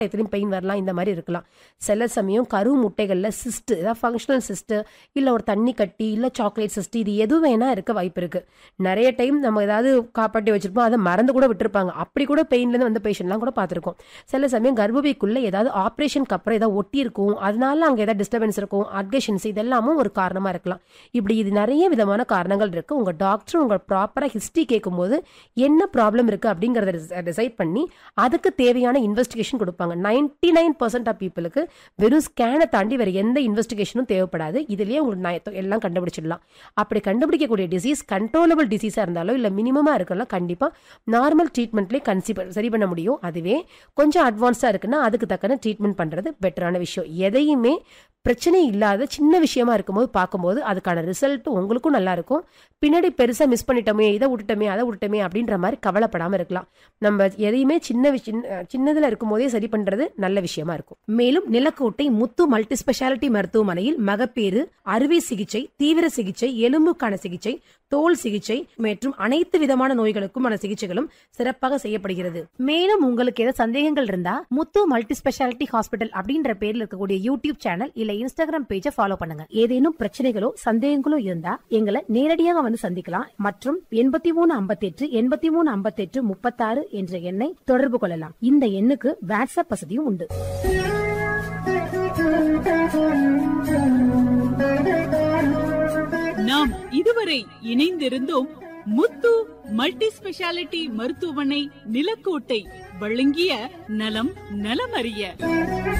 எத்தனையும் pain வரலாம் இந்த மாதிரி இருக்கலாம் சில சமயம் கரு முட்டைகளில் சிஸ்ட் ஏதாவது ஃபங்க்ஷனல் சிஸ்ட் இல்லை ஒரு தண்ணி கட்டி இல்லை சாக்லேட் சிஸ்ட் இது எது வேணா இருக்க வாய்ப்பு இருக்கு நிறைய டைம் நம்ம ஏதாவது காப்பாற்றி வச்சிருப்போம் அதை மறந்து கூட விட்டுருப்பாங்க அப்படி கூட பெயின்லேருந்து வந்த பேஷண்ட்லாம் கூட பார்த்துருக்கோம் சில சமயம் கர்ப்பப்பைக்குள்ள ஏதாவது ஆப்ரேஷனுக்கு அப்புறம் ஏதாவது ஒட்டி இருக்கும் அதனால அங்கே ஏதாவது டிஸ்டர்பன்ஸ் இருக்கும் அட்கஷன்ஸ் இதெல்லாமும் ஒரு காரணமாக இருக்கலாம் இப்படி இது நிறைய விதமான காரணங்கள் இருக்கு உங்க டாக்டர் உங்க ப்ராப்பராக ஹிஸ்ட்ரி கேட்கும்போது என்ன ப்ராப்ளம் இருக்கு அப்படிங்கறத டிசைட் பண்ணி அதுக்கு தேவையான இன்வெஸ்டிகேஷன் கொடுப்பாங்க நைன்டி நைன் பர்சன்ட் ஆஃப் பீப்புளுக்கு வெறும் ஸ்கேனை தாண்டி வேற எந்த இன்வெஸ்டிகேஷனும் தேவைப்படாது இதுலயே உங்களுக்கு நய- எல்லாம் கண்டுபிடிச்சிடலாம் அப்படி கண்டுபிடிக்கக்கூடிய டிசீஸ் கண்ட்ரோலபிள் டிசீஸா இருந்தாலோ இல்ல மினிமமா இருக்கலாம் கண்டிப்பா நார்மல் ட்ரீட்மெண்ட்லேயே கன்சிபர் சரி பண்ண முடியும் அதுவே கொஞ்சம் அட்வான்ஸா இருக்குன்னா அதுக்கு தக்கன ட்ரீட்மெண்ட் பண்றது பெட்டரான விஷயம் எதையுமே பிரச்சனை இல்லாத சின்ன விஷயமா இருக்கும்போது பார்க்கும்போது அதுக்கான ரிசல்ட் உங்களுக்கும் நல்லா இருக்கும் பின்னாடி பெருசா மிஸ் பண்ணிட்டோமே இதை விட்டுட்டோமே அதை விட்டுட்டோமே அப்படின்ற மாதிரி கவலைப்படாம இருக்கலாம் நம்ம எதையுமே சின்ன விஷயம் சின்னதுல இருக்கும்போதே சரி பண்றது நல்ல விஷயமா இருக்கும் மேலும் நிலக்கோட்டை முத்து மல்டி ஸ்பெஷாலிட்டி மருத்துவமனையில் மகப்பேறு அறுவை சிகிச்சை தீவிர சிகிச்சை எலும்புக்கான சிகிச்சை தோல் சிகிச்சை மற்றும் அனைத்து விதமான நோய்களுக்குமான சிகிச்சைகளும் சிறப்பாக செய்யப்படுகிறது மேலும் உங்களுக்கு ஏதாவது சந்தேகங்கள் இருந்தா முத்து மல்டி ஸ்பெஷாலிட்டி ஹாஸ்பிட்டல் அப்படின்ற பேர்ல இருக்கக்கூடிய யூடியூப் சேனல் இல்ல இன்ஸ்டாகிராம் பேஜை ஃபாலோ பண்ணுங்க ஏதேனும் பிரச்சனைகளோ சந்தேகங்களோ இருந்தா எங்களை நேரடியாக வந்து சந்திக்கலாம் மற்றும் எண்பத்தி மூணு ஐம்பத்தி எட்டு எண்பத்தி மூணு ஐம்பத்தி எட்டு முப்பத்தாறு என்ற எண்ணை தொடர்பு கொள்ளலாம் இந்த எண்ணுக்கு வாட்ஸ்அப் வசதியும் உண்டு நாம் இதுவரை இணைந்திருந்தோம் முத்து மல்டி ஸ்பெஷாலிட்டி மருத்துவமனை நிலக்கோட்டை வழங்கிய நலம் நலமறிய